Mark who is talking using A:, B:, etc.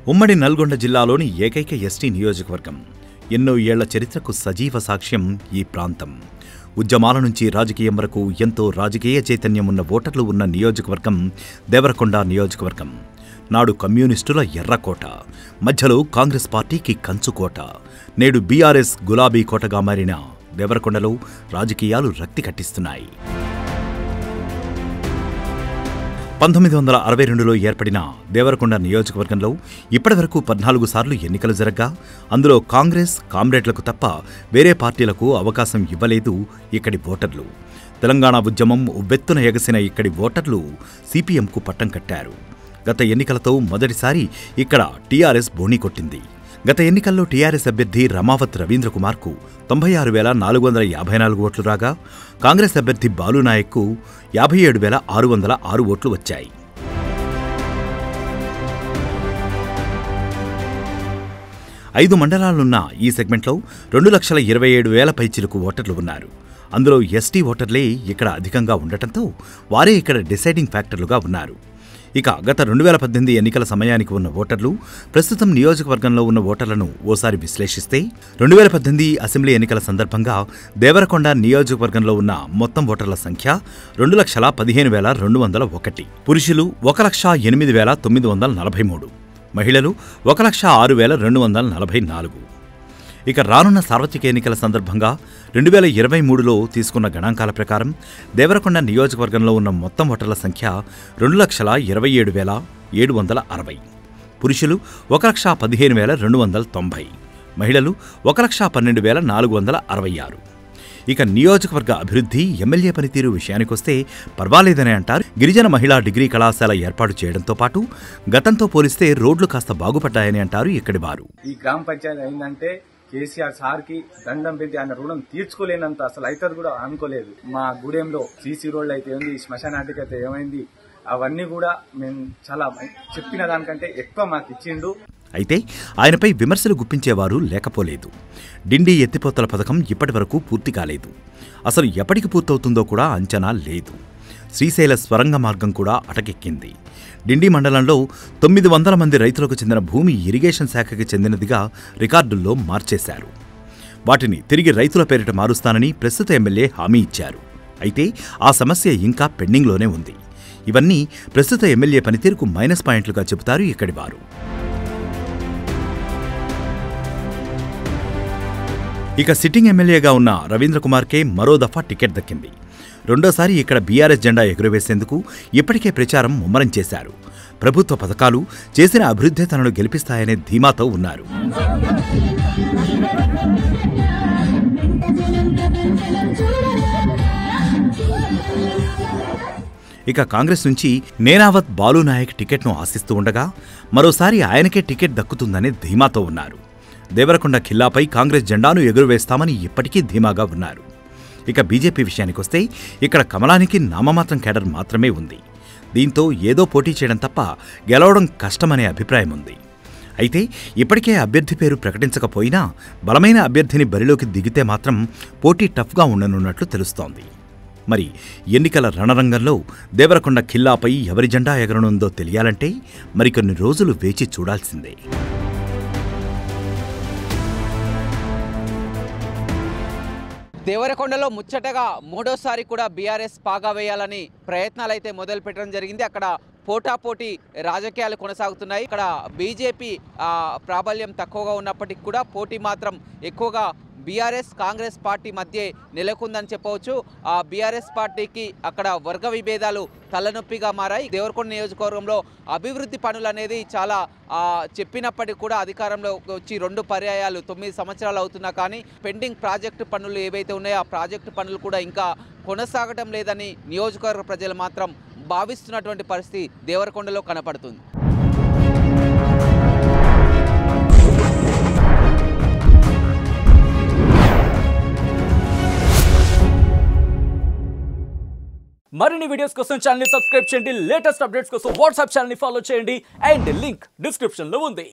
A: ఉమ్మడి నల్గొండ జిల్లాలోని ఏకైక ఎస్టీ నియోజకవర్గం ఎన్నో ఏళ్ల చరిత్రకు సజీవ సాక్ష్యం ఈ ప్రాంతం ఉద్యమాల నుంచి రాజకీయం వరకు ఎంతో రాజకీయ చైతన్యం ఉన్న ఓటర్లు ఉన్న నియోజకవర్గం దేవరకొండ నియోజకవర్గం నాడు కమ్యూనిస్టుల ఎర్రకోట మధ్యలో కాంగ్రెస్ పార్టీకి కంచుకోట నేడు బీఆర్ఎస్ గులాబీ కోటగా మారిన దేవరకొండలో రాజకీయాలు రక్తి కట్టిస్తున్నాయి పంతొమ్మిది వందల అరవై రెండులో ఏర్పడిన దేవరకొండ నియోజకవర్గంలో ఇప్పటివరకు పద్నాలుగు సార్లు ఎన్నికలు జరగ్గా అందులో కాంగ్రెస్ కామ్రేడ్లకు తప్ప వేరే పార్టీలకు అవకాశం ఇవ్వలేదు ఇక్కడి ఓటర్లు తెలంగాణ ఉద్యమం ఉవ్వెత్తున ఎగసిన ఇక్కడి ఓటర్లు సిపిఎంకు పట్టం కట్టారు గత ఎన్నికలతో మొదటిసారి ఇక్కడ టీఆర్ఎస్ బోణీ కొట్టింది గత ఎన్నికల్లో టీఆర్ఎస్ అభ్యర్థి రమావత్ రవీంద్ర కుమార్కు తొంభై ఆరు వేల నాలుగు వందల యాభై నాలుగు ఓట్లు రాగా కాంగ్రెస్ అభ్యర్థి బాలునాయక్కు యాభై ఏడు వేల ఆరు వందల ఆరు ఓట్లు వచ్చాయి ఐదు మండలాలున్న ఈ సెగ్మెంట్లో రెండు లక్షల ఇరవై ఏడు వేల పైచిలకు ఓటర్లు ఉన్నారు అందులో ఎస్టీ ఓటర్లే ఇక్కడ అధికంగా ఉండటంతో వారే ఇక్కడ డిసైడింగ్ ఫ్యాక్టర్లుగా ఉన్నారు ఇక గత రెండు వేల పద్దెనిమిది ఎన్నికల సమయానికి ఉన్న ఓటర్లు ప్రస్తుతం నియోజకవర్గంలో ఉన్న ఓటర్లను ఓసారి విశ్లేషిస్తే రెండు వేల పద్దెనిమిది అసెంబ్లీ ఎన్నికల సందర్భంగా దేవరకొండ నియోజకవర్గంలో ఉన్న మొత్తం ఓటర్ల సంఖ్య రెండు లక్షల పదిహేను వేల రెండు వందల ఒకటి పురుషులు ఒక లక్ష ఎనిమిది వేల తొమ్మిది వందల నలభై మూడు మహిళలు ఒక లక్ష ఆరు వేల రెండు వందల నలభై నాలుగు ఇక రానున్న సార్వత్రిక ఎన్నికల సందర్భంగా రెండు వేల ఇరవై మూడులో తీసుకున్న గణాంకాల ప్రకారం దేవరకొండ నియోజకవర్గంలో ఉన్న మొత్తం ఓటర్ల సంఖ్య రెండు లక్షల ఇరవై ఏడు వేల ఏడు వందల అరవై పురుషులు ఒక లక్ష పదిహేను వేల రెండు వందల తొంభై మహిళలు ఒక లక్ష పన్నెండు వేల నాలుగు వందల అరవై ఆరు ఇక నియోజకవర్గ అభివృద్ధి ఎమ్మెల్యే పనితీరు విషయానికొస్తే పర్వాలేదనే అంటారు గిరిజన మహిళా డిగ్రీ కళాశాల ఏర్పాటు చేయడంతో పాటు గతంతో పోలిస్తే రోడ్లు కాస్త బాగుపడ్డాయని అంటారు ఇక్కడి వారు
B: ఈ గ్రామ పంచాయతీ అయిందంటే కేసీఆర్ సార్ కి దండం పెట్టి ఆయన రుణం తీర్చుకోలేనంత అసలు అవుతుంది కూడా అనుకోలేదు మా గూడెంలో సీసీ రోడ్లు అయితే ఏంది శ్మశానాటికి అయితే ఏమైంది అవన్నీ కూడా మేము చాలా చెప్పిన దానికంటే ఎక్కువ మాకు ఇచ్చిండు
A: అయితే ఆయనపై విమర్శలు గుప్పించేవారు లేకపోలేదు డిండి ఎత్తిపోతల పథకం ఇప్పటివరకు పూర్తి కాలేదు అసలు ఎప్పటికి పూర్తవుతుందో కూడా అంచనా లేదు శ్రీశైల స్వరంగ మార్గం కూడా అటకెక్కింది డిండి మండలంలో తొమ్మిది వందల మంది రైతులకు చెందిన భూమి ఇరిగేషన్ శాఖకి చెందినదిగా రికార్డుల్లో మార్చేశారు వాటిని తిరిగి రైతుల పేరిట మారుస్తానని ప్రస్తుత ఎమ్మెల్యే హామీ ఇచ్చారు అయితే ఆ సమస్య ఇంకా పెండింగ్లోనే ఉంది ఇవన్నీ ప్రస్తుత ఎమ్మెల్యే పనితీరుకు మైనస్ పాయింట్లుగా చెబుతారు ఇక్కడి వారు ఇక సిట్టింగ్ ఎమ్మెల్యేగా ఉన్న రవీంద్ర కుమార్కే మరో దఫా టికెట్ దక్కింది రెండోసారి ఇక్కడ బీఆర్ఎస్ జెండా ఎగురవేసేందుకు ఇప్పటికే ప్రచారం ముమ్మరం చేశారు ప్రభుత్వ పథకాలు చేసిన అభివృద్ధి తనను గెలిపిస్తాయనే ధీమాతో ఉన్నారు ఇక కాంగ్రెస్ నుంచి నేనావత్ బాలునాయక్ టికెట్ను ఆశిస్తూ ఉండగా మరోసారి ఆయనకే టికెట్ దక్కుతుందనే ధీమాతో ఉన్నారు దేవరకొండ ఖిల్లాపై కాంగ్రెస్ జెండాను ఎగురవేస్తామని ఇప్పటికీ ధీమాగా ఉన్నారు ఇక బీజేపీ విషయానికొస్తే ఇక్కడ కమలానికి నామమాత్రం కేడర్ మాత్రమే ఉంది దీంతో ఏదో పోటీ చేయడం తప్ప గెలవడం కష్టమనే అభిప్రాయం ఉంది అయితే ఇప్పటికే అభ్యర్థి పేరు ప్రకటించకపోయినా బలమైన అభ్యర్థిని బరిలోకి దిగితే మాత్రం పోటీ టఫ్గా ఉండనున్నట్లు తెలుస్తోంది మరి ఎన్నికల రణరంగంలో దేవరకొండ ఖిల్లాపై ఎవరి జెండా ఎగరనుందో తెలియాలంటే మరికొన్ని రోజులు వేచి చూడాల్సిందే
C: దేవరకొండలో ముచ్చటగా మూడోసారి కూడా బీఆర్ఎస్ పాగా వేయాలని ప్రయత్నాలు అయితే మొదలు పెట్టడం జరిగింది అక్కడ పోటాపోటీ రాజకీయాలు కొనసాగుతున్నాయి ఇక్కడ బీజేపీ ఆ, ప్రాబల్యం తక్కువగా ఉన్నప్పటికీ కూడా పోటీ మాత్రం ఎక్కువగా బీఆర్ఎస్ కాంగ్రెస్ పార్టీ మధ్య నెలకొందని చెప్పవచ్చు ఆ బీఆర్ఎస్ పార్టీకి అక్కడ వర్గ విభేదాలు తలనొప్పిగా మారాయి దేవరకొండ నియోజకవర్గంలో అభివృద్ధి పనులు అనేది చాలా ఆ, చెప్పినప్పటికీ కూడా అధికారంలో వచ్చి రెండు పర్యాయాలు తొమ్మిది సంవత్సరాలు అవుతున్నా కానీ పెండింగ్ ప్రాజెక్టు పనులు ఏవైతే ఉన్నాయో ఆ ప్రాజెక్టు పనులు కూడా ఇంకా కొనసాగటం లేదని నియోజకవర్గ ప్రజలు మాత్రం భావిస్తున్నటువంటి పరిస్థితి దేవరకొండలో కనపడుతుంది
D: మరిన్ని వీడియోస్ కోసం ఛానల్ సబ్స్క్రైబ్ చేయండి లేటెస్ట్ అప్డేట్స్ కోసం వాట్సాప్ ఛానల్ ఫాలో చేయండి అండ్ లింక్ డిస్క్రిప్షన్ లో ఉంది